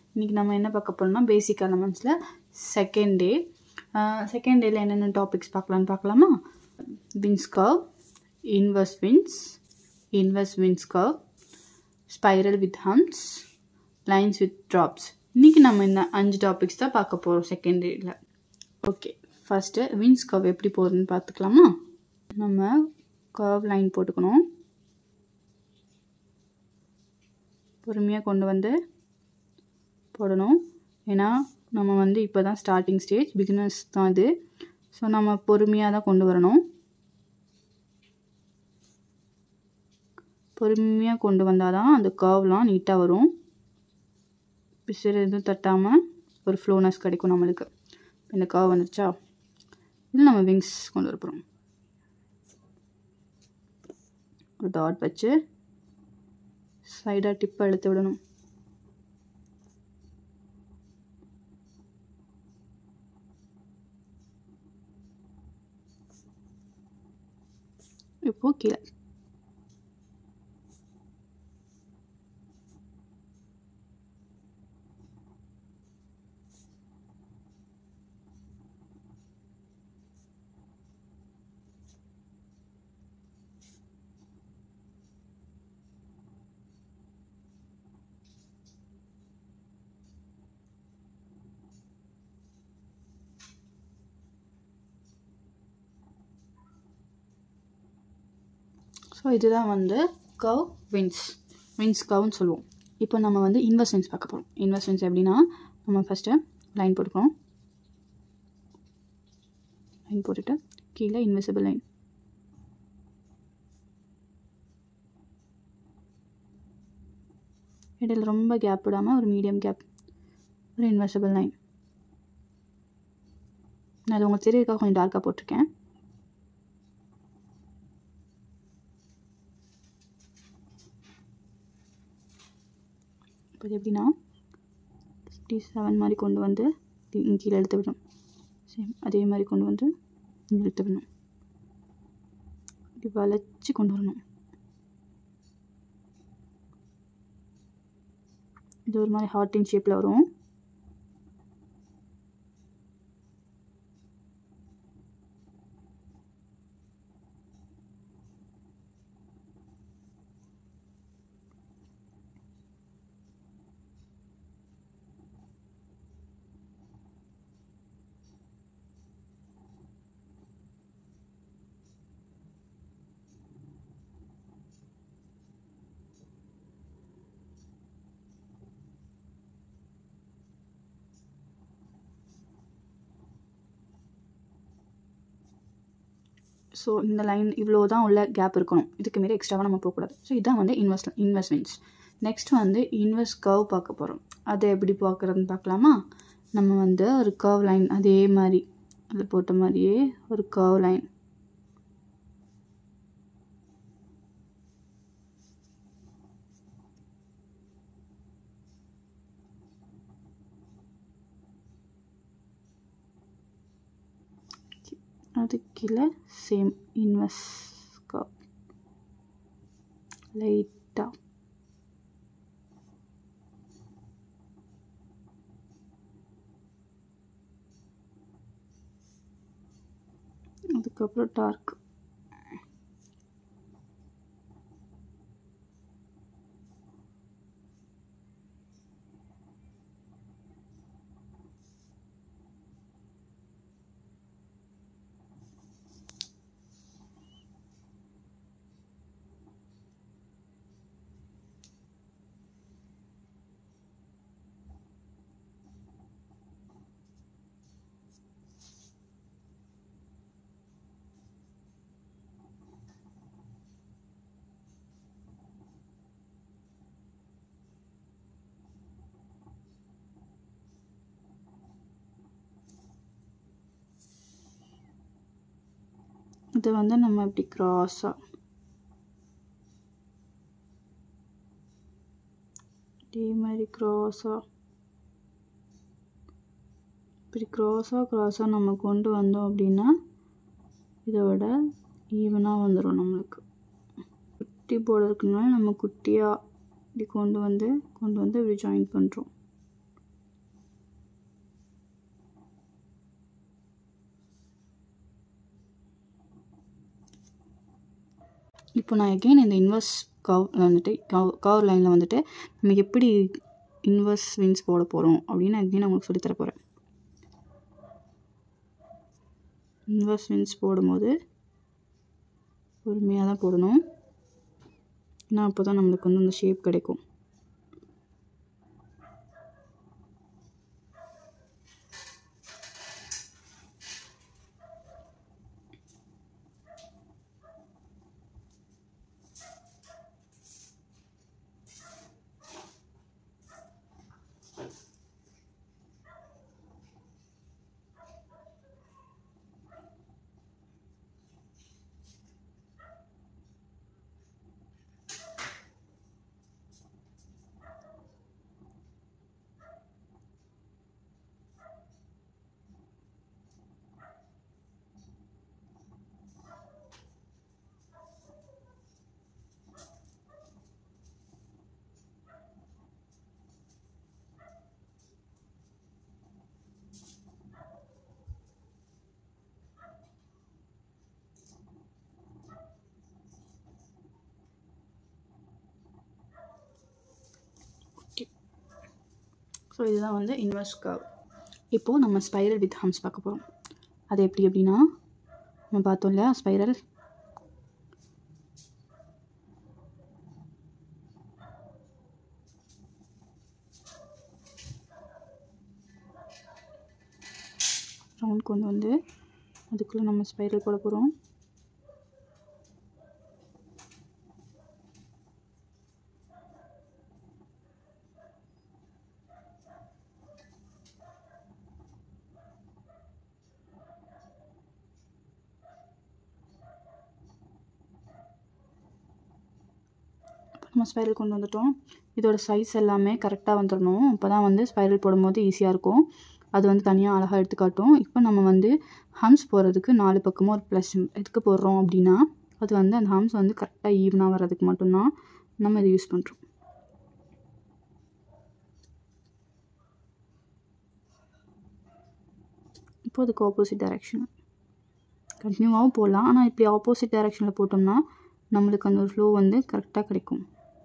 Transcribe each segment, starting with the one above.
இன்றைக்கி நம்ம என்ன பார்க்க போகிறோம்னா பேசிக் எலமெண்ட்ஸில் செகண்ட் டே செகண்ட் டேயில் என்னென்ன டாபிக்ஸ் பார்க்கலான்னு பார்க்கலாமா vines curve inverse vines inverse vines curve spiral with hums lines with drops இன்றைக்கி நம்ம இந்த அஞ்சு டாபிக்ஸ் தான் பார்க்க போகிறோம் செகண்ட் டேயில் ஓகே ஃபஸ்ட்டு வின்ஸ் கர்வ் எப்படி போகுதுன்னு பார்த்துக்கலாமா நம்ம கர்வ் லைன் போட்டுக்கணும் பொறுமையாக கொண்டு வந்து போடணும் ஏன்னா நம்ம வந்து இப்போ தான் ஸ்டார்டிங் ஸ்டேஜ் பிகினர்ஸ் தான் இது ஸோ நம்ம பொறுமையாக தான் கொண்டு வரணும் பொறுமையாக கொண்டு வந்தால் தான் அந்த கர்வ்லாம் நீட்டாக வரும் பிசர் எதுவும் தட்டாமல் ஒரு ஃப்ளோனஸ் கிடைக்கும் நம்மளுக்கு இந்த கர்வ் வந்துருச்சா இதில் நம்ம விங்ஸ் கொண்டு வர போகிறோம் ஒரு டாட் வச்சு சைடாக டிப்பை எடுத்து விடணும் இப்போ கீழே ஸோ இதுதான் வந்து கவ் வின்ஸ் வின்ஸ் கவ்னு சொல்லுவோம் இப்போ நம்ம வந்து இன்வெஸ்ட் வின்ஸ் பார்க்க போகிறோம் இன்வெஸ்ட் வின்ஸ் எப்படின்னா நம்ம ஃபஸ்ட்டு லைன் போட்டுக்கிறோம் லைன் போட்டுட்டு கீழே இன்வெசிபிள் லைன் இடையில ரொம்ப கேப் விடாமல் ஒரு மீடியம் கேப் ஒரு இன்வெசிபிள் லைன் நான் அது உங்களுக்கு தெரியறதுக்காக கொஞ்சம் டார்க்காக போட்டிருக்கேன் இப்போ இது எப்படின்னா ஃபிஃப்டி செவன் மாதிரி கொண்டு வந்து கீழே எடுத்து விடணும் சேம் அதே மாதிரி கொண்டு வந்து இங்கே எடுத்து விடணும் இப்படி வளைச்சி கொண்டு வரணும் இது ஒரு மாதிரி ஹார்டின் ஷேப்பில் வரும் ஸோ இந்த லைன் இவ்வளோ தான் உள்ள கேப் இருக்கணும் இதுக்கு மாரி எக்ஸ்ட்ராவாக நம்ம போகக்கூடாது ஸோ இதான் வந்து இன்வெஸ்ட் இன்வெஸ்ட்மெண்ட்ஸ் நெக்ஸ்ட் வந்து இன்வெஸ்ட் கர்வ் பார்க்க போகிறோம் அதை எப்படி பார்க்குறதுன்னு பார்க்கலாமா நம்ம வந்து ஒரு கர்வ் லைன் அதே மாதிரி அதில் போட்ட மாதிரியே ஒரு கர்வ் லைன் அது கீழே சேம் இன்வெஸ் கப் லைட்டாக அதுக்கப்புறம் டார்க் இது வந்து நம்ம இப்படி க்ராஸாக இதே மாதிரி க்ராஸாக இப்படி க்ராஸாக க்ராஸாக நம்ம கொண்டு வந்தோம் அப்படின்னா இதோட ஈவனாக வந்துடும் நம்மளுக்கு குட்டி போர்டர் இருக்குனால நம்ம குட்டியாக இப்படி கொண்டு வந்து கொண்டு வந்து இப்படி ஜாயின் பண்ணுறோம் இப்போ நான் எகெயின் இந்த இன்வர்ஸ் கவ் வந்துட்டு கவ் கவர் லைனில் வந்துட்டு நம்ம எப்படி இன்வர்ஸ் வின்ஸ் போட போகிறோம் அப்படின்னு எகெயின் உங்களுக்கு சொல்லித்தர போகிறேன் இன்வர்ஸ் வின்ஸ் போடும்போது பொறுமையாக தான் போடணும் ஏன்னா அப்போ தான் நம்மளுக்கு வந்து அந்த ஷேப் கிடைக்கும் ஸோ இதுதான் வந்து இன்வெர்ஸ் கர்வ் இப்போது நம்ம ஸ்பைரல் வித் ஹம்ஸ் பார்க்க போகிறோம் அது எப்படி அப்படின்னா நம்ம பார்த்தோம் இல்லையா ஸ்பைரல் ரவுண்ட் கொண்டு வந்து அதுக்குள்ளே நம்ம ஸ்பைரல் போட போகிறோம் நம்ம ஸ்பைரல் கொண்டு வந்துட்டோம் இதோட சைஸ் எல்லாமே கரெக்டாக வந்துடணும் அப்போ தான் வந்து ஸ்பைரல் போடும்போது ஈஸியாக இருக்கும் அது வந்து தனியாக அழகாக எடுத்துக்காட்டும் இப்போ நம்ம வந்து ஹம்ஸ் போடுறதுக்கு நாலு பக்கமும் ஒரு ப்ளஸ் எதுக்கு போடுறோம் அப்படின்னா அது வந்து அந்த ஹம்ஸ் வந்து கரெக்டாக ஈவனாக வர்றதுக்கு மட்டும்தான் நம்ம இதை யூஸ் பண்ணுறோம் இப்போ அதுக்கு ஆப்போசிட் டைரெக்ஷன் கண்டினியூவாகவும் போடலாம் ஆனால் இப்படி ஆப்போசிட் டைரெக்ஷனில் போட்டோம்னா நம்மளுக்கு அந்த ஒரு ஃப்ளோ வந்து கரெக்டாக கிடைக்கும்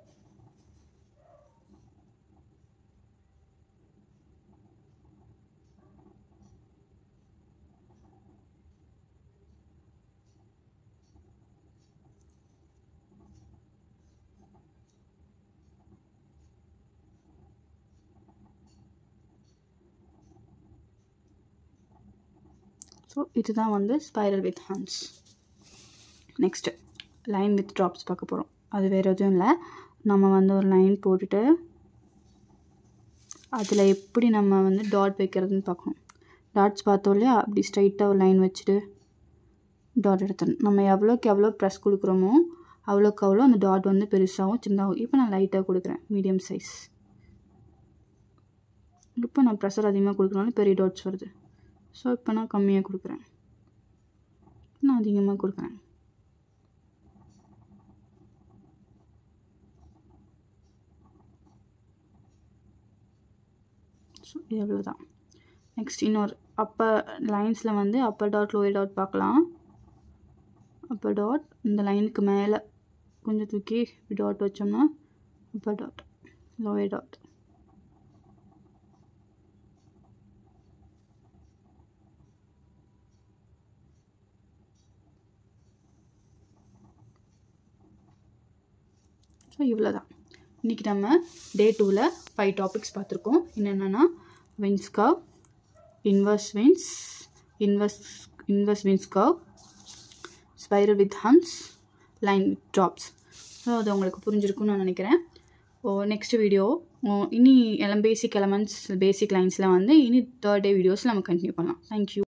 ஸோ இதுதான் வந்து spiral with hands next line with drops பார்க்க போகிறோம் அது வேறு எதுவும் இல்லை நம்ம வந்து ஒரு லைன் போட்டுட்டு அதில் எப்படி நம்ம வந்து டாட் வைக்கிறதுன்னு பார்க்கணும் டாட்ஸ் பார்த்தோம் இல்லையா அப்படி ஸ்ட்ரைட்டாக ஒரு லைன் வச்சுட்டு டாட் எடுத்துடணும் நம்ம எவ்வளோக்கு எவ்வளோ ப்ரெஸ் கொடுக்குறோமோ அவ்வளோக்கு அவ்வளோ அந்த டாட் வந்து பெருசாகவும் சின்னதாகும் இப்போ நான் லைட்டாக கொடுக்குறேன் மீடியம் சைஸ் இப்போ நான் ப்ரெஷர் அதிகமாக கொடுக்குறனால பெரிய டாட்ஸ் வருது ஸோ இப்போ நான் கம்மியாக கொடுக்குறேன் நான் அதிகமாக கொடுக்குறேன் ஸோ இது எவ்வளோதான் நெக்ஸ்ட் இன்னொரு அப்பர் லைன்ஸில் வந்து அப்பர் டாட் லோயர் டாட் பார்க்கலாம் அப்பர் டாட் இந்த லைனுக்கு மேலே கொஞ்சம் தூக்கி டாட் வச்சோம்னா upper dot lower dot so இவ்வளோ தான் இன்றைக்கி நம்ம டே டூவில் ஃபைவ் டாபிக்ஸ் பார்த்துருக்கோம் என்னென்னா vines curve inverse vines inverse inverse vines curve spiral with hums line with drops so அது உங்களுக்கு புரிஞ்சிருக்கும்னு நான் நினைக்கிறேன் ஓ நெக்ஸ்ட் வீடியோ இனி எல்லாம் பேசிக் எலமெண்ட்ஸ் பேசிக் லைன்ஸ்லாம் வந்து இனி தேர்ட் டே வீடியோஸில் நம்ம கண்டினியூ பண்ணலாம் தேங்க்யூ